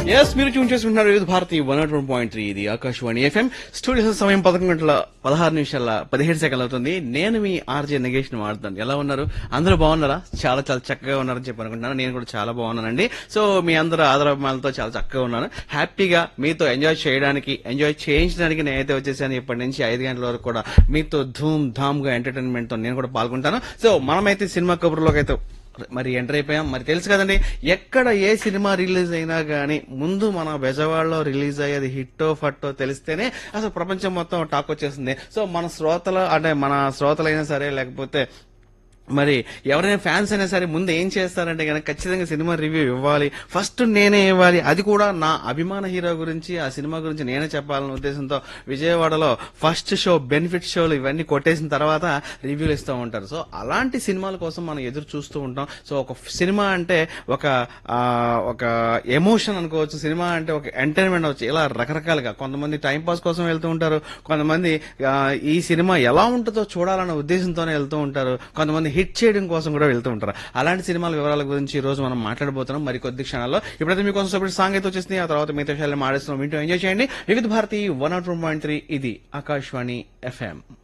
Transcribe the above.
yes మీరు tune చేసుకుంటున్నారు Vividh Bharati one nought one point three ఇది ఆకాశవాణి ఎఫ్ఎం స్టూడియో సమయం పదకొండు గంటల పదహారు నిమిషాల పదిహేడు సెకండ్లు అవుతుంది నేను మీ ఆర్జే నగేష్ ని మాట్లాడుతాను ఎలా ఉన్నారు అందరూ బాగున్నారా చాలా చాలా చక్కగా ఉన్నారని చెప్పి అనుకుంటున్నాను నేను కూడా చాలా బాగున్నానండి సో మీ అందరూ ఆదరాభిమానాలతో చాలా చక్కగా ఉన్నాను హ్యాపీగా మీతో ఎంజాయ్ చేయడానికి ఎంజాయ్ చేయించడానికి నేనైతే వచ్చేసాను ఇప్పటి నుంచి ఐదు గంటల వరకు కూడా మీతో ధూమ్ ధామ్ గా ఎంటర్టైన్మెంట్ తో నేను కూడా పాల్గొంటాను సో మనమైతే సినిమా కబుర్లోకి అయితే మరి ఎంటర్ అయిపోయాం మరి తెలుసు కదండి ఎక్కడ ఏ సినిమా రిలీజ్ అయినా గానీ ముందు మన బెజవాడలో రిలీజ్ అయ్యేది హిట్టో ఫట్టో తెలిస్తేనే అసలు ప్రపంచం మొత్తం టాక్ వచ్చేస్తుంది సో మన శ్రోతలు అంటే మన శ్రోతలైనా సరే లేకపోతే మరి ఎవరైనా ఫ్యాన్స్ అయినా సరే ముందు ఏం చేస్తారంటే కనుక ఖచ్చితంగా సినిమా రివ్యూ ఇవ్వాలి ఫస్ట్ నేనే ఇవ్వాలి అది కూడా నా అభిమాన హీరో గురించి ఆ సినిమా గురించి నేనే చెప్పాలనే ఉద్దేశంతో విజయవాడలో ఫస్ట్ షో బెనిఫిట్ షోలు ఇవన్నీ కొట్టేసిన తర్వాత రివ్యూలు ఇస్తూ ఉంటారు సో అలాంటి సినిమాల కోసం మనం ఎదురు చూస్తూ ఉంటాం సో ఒక సినిమా అంటే ఒక ఆ, ఒక ఎమోషన్ అనుకోవచ్చు సినిమా అంటే ఒక ఎంటర్టైన్మెంట్ అవచ్చు ఇలా రకరకాలుగా కొంతమంది టైం పాస్ కోసం వెళ్తూ ఉంటారు కొంతమంది ఆ, ఈ సినిమా ఎలా ఉంటుందో చూడాలన్న ఉద్దేశంతోనే వెళ్తూ ఉంటారు కొంతమంది హిట్ చేయడం కోసం కూడా వెళ్తూ ఉంటారు అలాంటి సినిమాల వివరాల గురించి ఈ రోజు మనం మాట్లాడబోతున్నాం మరి కొద్ది క్షణాల్లో ఇప్పుడైతే మీకోసం సపరేట్ సాంగ్ అయితే వచ్చేసింది ఆ తర్వాత మిగతా విషయాలు మాడేస్తున్నాం వింటూ ఎంజాయ్ చేయండి Vividh Bharati one nought one point three ఇది ఆకాశవాణి ఎఫ్ఎం